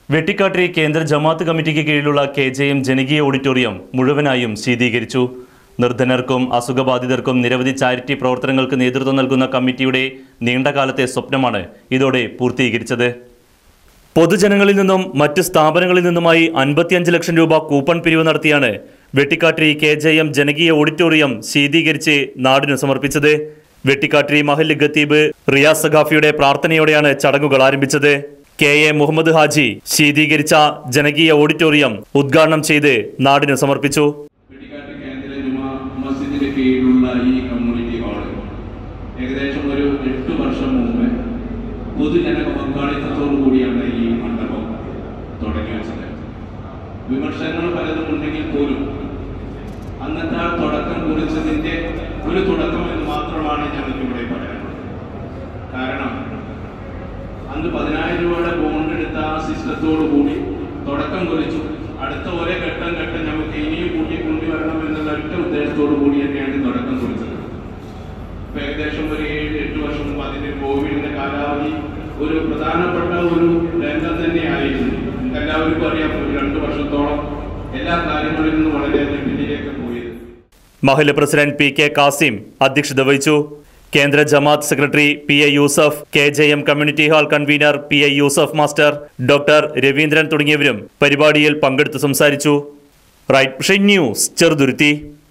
വെട്ടിക്കാട്ടിരി കേന്ദ്ര ജമാഅത്ത് കമ്മിറ്റിക്ക് കീഴിലുള്ള കെ ജെ എം ജനകീയ ഓഡിറ്റോറിയം മുഴുവനായും ശീതീകരിച്ചു നിർധനർക്കും അസുഖബാധിതർക്കും നിരവധി ചാരിറ്റി പ്രവർത്തനങ്ങൾക്ക് നേതൃത്വം നൽകുന്ന കമ്മിറ്റിയുടെ നീണ്ടകാലത്തെ സ്വപ്നമാണ് ഇതോടെ പൂർത്തീകരിച്ചത് പൊതുജനങ്ങളിൽ നിന്നും മറ്റ് സ്ഥാപനങ്ങളിൽ നിന്നുമായി അൻപത്തിയഞ്ച് ലക്ഷം രൂപ കൂപ്പൺ പിരിവ് നടത്തിയാണ് വെട്ടിക്കാട്ടിരി കെ ജെ എം ജനകീയ ഓഡിറ്റോറിയം ശീതീകരിച്ച് നാടിനു സമർപ്പിച്ചത് വെട്ടിക്കാട്ടിരി മഹല്ല് ഖത്തീബ് റിയാസ് സഖാഫിയുടെ പ്രാർത്ഥനയോടെയാണ് ചടങ്ങുകൾ ആരംഭിച്ചത് കെ എ മുഹമ്മദ് ഹാജി ശീതീകരിച്ച ജനകീയ ഓഡിറ്റോറിയം ഉദ്ഘാടനം ചെയ്ത് നാടിനു സമർപ്പിച്ചു വെട്ടിക്കാട്ട് കേന്ദ്ര ജുമാ മസ്ജിദിന്റെ കീഴിലുള്ള ഈ കമ്മ്യൂണിറ്റി ഹാള് ഏകദേശം ഒരു എട്ട് വർഷം മുമ്പ് പൊതുജന പങ്കാളിത്തത്തോടു കൂടിയാണ് ഈ മണ്ഡപം തുടങ്ങി വെച്ചത് വിമർശനങ്ങൾ പലതും ഉണ്ടെങ്കിൽ പോലും അന്നത്തെ ആ തുടക്കം കുറിച്ചതിന്റെ ഒരു തുടക്കം എന്ന് മാത്രമാണ് ഞങ്ങൾക്ക് ഇവിടെ പറയാനുള്ളത് കാരണം അന്ന് പതിനായിരം രൂപയുടെ ബോണ്ട് എടുത്ത ആ സിസ്റ്റത്തോടു കൂടി തുടക്കം കുറിച്ചു അടുത്ത ഒരേ ഘട്ടം ഘട്ടം നമുക്ക് ഇനിയും കൂട്ടി കൊണ്ടുവരണം എന്നുള്ള ഒറ്റ ഉദ്ദേശത്തോടു കൂടി തന്നെയാണ് തുടക്കം കുറിച്ചത് ഇപ്പൊ ഏകദേശം ഒരു ഏഴ് എട്ട് വർഷം മുമ്പ് അതിന്റെ കോവിഡിന്റെ കാലാവധി ഒരു പ്രധാനപ്പെട്ട ഒരു രംഗം തന്നെയായിരുന്നു നമുക്ക് എല്ലാവർക്കും അറിയാം ഒരു രണ്ടു വർഷത്തോളം എല്ലാ കാര്യങ്ങളിൽ നിന്നും വളരെയധികം പിന്നിലേക്ക് പോയത് മഹല്ല് പ്രസിഡന്റ് പി കെ കാസിം അധ്യക്ഷത വഹിച്ചു കേന്ദ്ര ജമാഅത്ത് secretary P A Yusuf K J M community hall convener P A Yusuf master doctor Raveendran തുടങ്ങിയവരും പരിപാടിയിൽ പങ്കെടുത്ത് സംസാരിച്ചു റൈറ്റ് ന്യൂസ് ചെറുതുരുത്തി